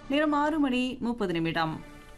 நேரம் ஆறு மணி முப்பது நிமிடம்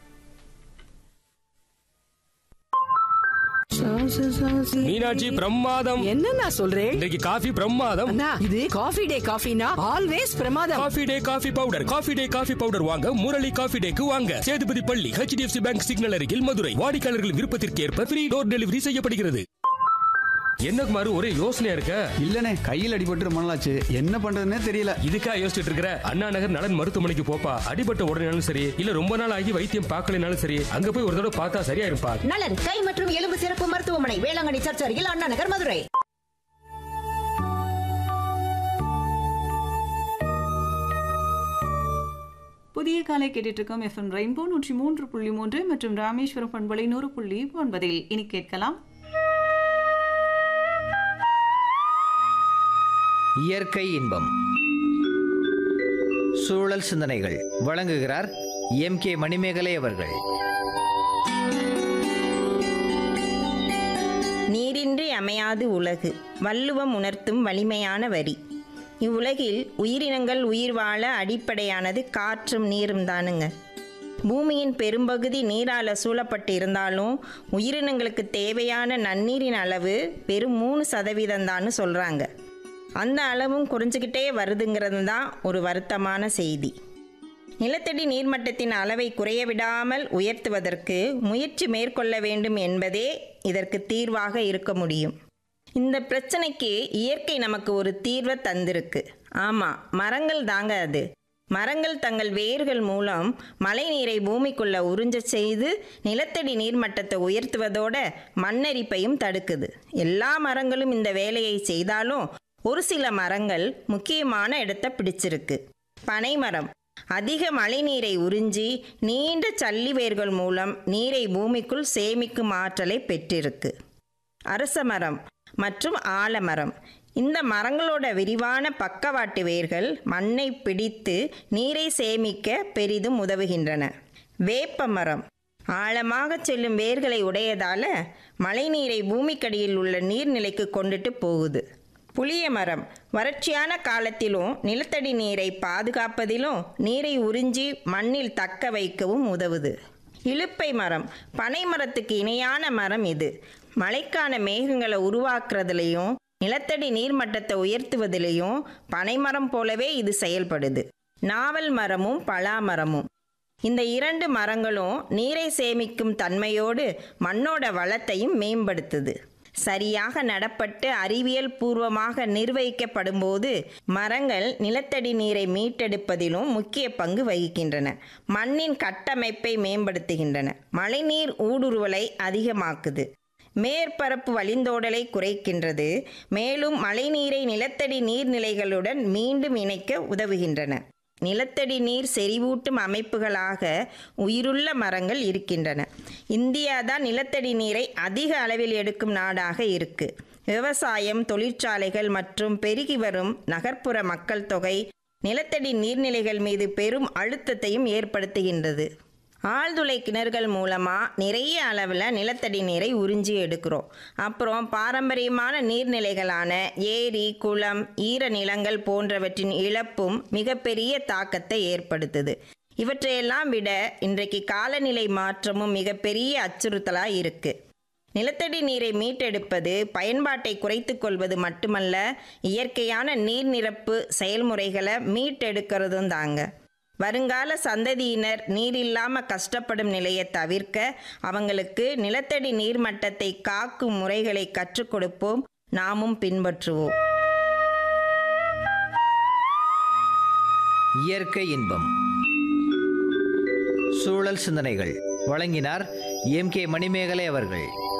மீனாட்சி பிரமாதம் என்னண்ணா சொல்றேன் இன்றைக்கு காஃபி பிரமாதம் அண்ணா இது காஃபி டே காஃபினா ஆல்வேஸ் பிரமாதம் coffee day coffee powder coffee day coffee powder வாங்க முரளி காஃபி டேக்கு வாங்க சேதுபதி பள்ளி ஹெச்டிஎஃப்சி பேங்க் சிக்னல் அருகில் மதுரை வாடிக்கையாளர்கள் விருப்பத்திற்கு ஏற்ப ஃப்ரீ டோர் டெலிவரி செய்யப்படுகிறது என்ன குமார் ஒரே யோசனையா இருக்க இல்லனே கையில் அடிபட்டு ரொம்ப நாளாச்சு என்ன பண்றதுன்னே தெரியல இதுக்கா யோசிச்சுட்டு இருக்கிற அண்ணா நகர் நலன் மருத்துவமனைக்கு போப்பா அடிபட்ட உடனேனாலும் சரி இல்ல ரொம்ப நாள் ஆகி வைத்தியம் பார்க்கலனாலும் சரி அங்க போய் ஒரு தடவை பார்த்தா சரியா இருப்பா நலன் கை மற்றும் எலும்பு சிறப்பு மருத்துவமனை வேளாங்கண்ணி சர்ச் அருகில் அண்ணா நகர் மதுரை புதிய காலை கேட்டுட்டு இருக்கோம் எஃப்எம் ரெயின்போ நூற்றி மூன்று புள்ளி மூன்று மற்றும் ராமேஸ்வரம் பண்பலை நூறு புள்ளி ஒன்பதில் இனி கேட்கலாம் இயற்கை இன்பம் சூழல் சிந்தனைகள் வழங்குகிறார் எம் கே மணிமேகலை அவர்கள் நீரின்றி அமையாது உலகு வள்ளுவம் உணர்த்தும் வலிமையான வரி இவ்வுலகில் உயிரினங்கள் உயிர் வாழ அடிப்படையானது காற்றும் நீரும் தானுங்க பூமியின் பெரும்பகுதி நீரால சூழப்பட்டு இருந்தாலும் உயிரினங்களுக்கு தேவையான நன்னீரின் அளவு வெறும் மூணு சதவீதம் தான் சொல்கிறாங்க அந்த அளவும் குறைஞ்சிக்கிட்டே வருதுங்கிறது தான் ஒரு வருத்தமான செய்தி நிலத்தடி நீர்மட்டத்தின் அளவை குறைய விடாமல் உயர்த்துவதற்கு முயற்சி மேற்கொள்ள வேண்டும் என்பதே இதற்கு தீர்வாக இருக்க முடியும் இந்த பிரச்சனைக்கு இயற்கை நமக்கு ஒரு தீர்வை தந்திருக்கு ஆமாம் மரங்கள் தாங்க அது மரங்கள் தங்கள் வேர்கள் மூலம் மழை நீரை பூமிக்குள்ள உறிஞ்ச செய்து நிலத்தடி நீர்மட்டத்தை உயர்த்துவதோட மண்ணரிப்பையும் தடுக்குது எல்லா மரங்களும் இந்த வேலையை செய்தாலும் ஒரு சில மரங்கள் முக்கியமான இடத்தை பிடிச்சிருக்கு பனைமரம் அதிக மழைநீரை உறிஞ்சி நீண்ட சல்லி வேர்கள் மூலம் நீரை பூமிக்குள் சேமிக்கும் ஆற்றலை பெற்றிருக்கு அரச மரம் மற்றும் ஆலமரம் இந்த மரங்களோட விரிவான பக்கவாட்டு வேர்கள் மண்ணை பிடித்து நீரை சேமிக்க பெரிதும் உதவுகின்றன வேப்ப மரம் ஆழமாக செல்லும் வேர்களை உடையதால மழைநீரை பூமிக்கடியில் உள்ள நீர்நிலைக்கு கொண்டுட்டு போகுது புளிய மரம் வறட்சியான காலத்திலும் நிலத்தடி நீரை பாதுகாப்பதிலும் நீரை உறிஞ்சி மண்ணில் தக்க வைக்கவும் உதவுது இலுப்பை மரம் பனை மரத்துக்கு இணையான மரம் இது மழைக்கான மேகங்களை உருவாக்குறதுலையும் நிலத்தடி நீர்மட்டத்தை உயர்த்துவதிலையும் பனைமரம் போலவே இது செயல்படுது நாவல் மரமும் பலா மரமும் இந்த இரண்டு மரங்களும் நீரை சேமிக்கும் தன்மையோடு மண்ணோட வளத்தையும் மேம்படுத்துது சரியாக நடப்பட்டு அறிவியல் பூர்வமாக நிர்வகிக்கப்படும்போது மரங்கள் நிலத்தடி நீரை மீட்டெடுப்பதிலும் முக்கிய பங்கு வகிக்கின்றன மண்ணின் கட்டமைப்பை மேம்படுத்துகின்றன மழைநீர் ஊடுருவலை அதிகமாக்குது மேற்பரப்பு வழிந்தோடலை குறைக்கின்றது மேலும் மழைநீரை நிலத்தடி நீர்நிலைகளுடன் மீண்டும் இணைக்க உதவுகின்றன நிலத்தடி நீர் செறிவூட்டும் அமைப்புகளாக உயிருள்ள மரங்கள் இருக்கின்றன இந்தியா தான் நிலத்தடி நீரை அதிக அளவில் எடுக்கும் நாடாக இருக்கு விவசாயம் தொழிற்சாலைகள் மற்றும் பெருகி வரும் நகர்ப்புற மக்கள் தொகை நிலத்தடி நீர்நிலைகள் மீது பெரும் அழுத்தத்தையும் ஏற்படுத்துகின்றது ஆழ்துளை கிணறுகள் மூலமாக நிறைய அளவில் நிலத்தடி நீரை உறிஞ்சி எடுக்கிறோம் அப்புறம் பாரம்பரியமான நீர்நிலைகளான ஏரி குளம் ஈர நிலங்கள் போன்றவற்றின் இழப்பும் மிகப்பெரிய தாக்கத்தை ஏற்படுத்துது இவற்றையெல்லாம் விட இன்றைக்கு காலநிலை மாற்றமும் மிகப்பெரிய அச்சுறுத்தலாக இருக்குது நிலத்தடி நீரை மீட்டெடுப்பது பயன்பாட்டை குறைத்து கொள்வது மட்டுமல்ல இயற்கையான நீர் நிரப்பு செயல்முறைகளை மீட்டெடுக்கிறதும் தாங்க வருங்கால சந்ததியினர் நீர் இல்லாமல் கஷ்டப்படும் நிலையை தவிர்க்க அவங்களுக்கு நிலத்தடி நீர் மட்டத்தை காக்கும் முறைகளை கற்றுக் கொடுப்போம் நாமும் பின்பற்றுவோம் இயற்கை இன்பம் சூழல் சிந்தனைகள் வழங்கினார் எம் கே மணிமேகலை அவர்கள்